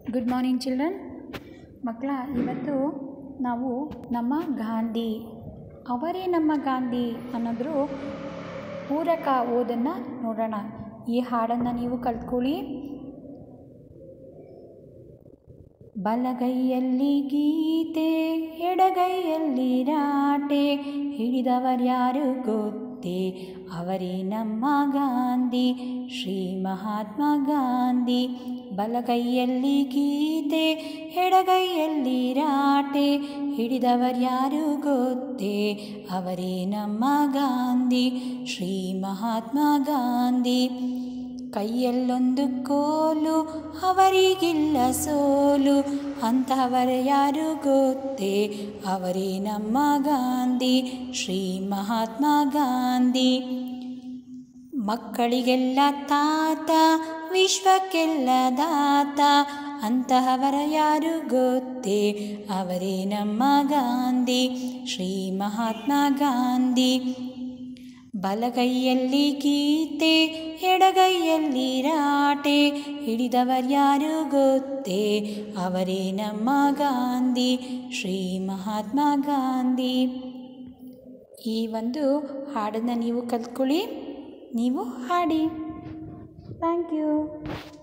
good morning children ಮಕ್ಕಳ ಇವತ್ತು ನಾವು ನಮ್ಮ ಗಾಂಧಿ ಅವರೇ ನಮ್ಮ ಗಾಂಧಿ ಅನ್ನೋದ್ರ ಪೂರಕ ಓದನ್ನು ನೋಡೋಣ ಈ ಹಾಡನ್ನು ನೀವು ಕಲ್ತ್ಕೊಳ್ಳಿ ಬಲಗೈಯಲ್ಲಿ ಗೀತೆ ಎಡಗೈಯಲ್ಲಿ ರಾಟೆ ಹಿಡಿದವರ್ಯಾರು ಗೊತ್ತೇ ಅವರೇ ನಮ್ಮ ಗಾಂಧಿ ಶ್ರೀ ಮಹಾತ್ಮ ಗಾಂಧಿ ಬಲಗೈಯಲ್ಲಿ ಗೀತೆ ಎಡಗೈಯಲ್ಲಿ ರಾಟೆ ಹಿಡಿದವರ್ಯಾರು ಗೊತ್ತೇ ಅವರೇ ನಮ್ಮ ಗಾಂಧಿ ಶ್ರೀ ಮಹಾತ್ಮ ಗಾಂಧಿ ಕೈಯಲ್ಲೊಂದು ಕೋಲು ಅವರಿಗಿಲ್ಲ ಸೋಲು ಅಂತಹವರ ಯಾರು ಗೊತ್ತೇ ಅವರೇ ನಮ್ಮ ಗಾಂಧಿ ಶ್ರೀ ಮಹಾತ್ಮ ಗಾಂಧಿ ಮಕ್ಕಳಿಗೆಲ್ಲ ತಾತ ವಿಶ್ವಕ್ಕೆಲ್ಲ ದಾತ ಅಂತಹವರ ಯಾರು ಗೊತ್ತೇ ಅವರೇ ನಮ್ಮ ಗಾಂಧಿ ಶ್ರೀ ಮಹಾತ್ಮ ಗಾಂಧಿ ಬಲಗೈಯಲ್ಲಿ ಗೀತೆ ಎಡಗೈಯಲ್ಲಿ ರಾಟೆ ಹಿಡಿದವರ್ಯಾರು ಗೊತ್ತೇ ಅವರೇ ನಮ್ಮ ಗಾಂಧಿ ಶ್ರೀ ಮಹಾತ್ಮ ಗಾಂಧಿ ಈ ಒಂದು ಹಾಡನ್ನು ನೀವು ಕಲ್ತ್ಕೊಳ್ಳಿ ನೀವು ಹಾಡಿ ಥ್ಯಾಂಕ್ ಯು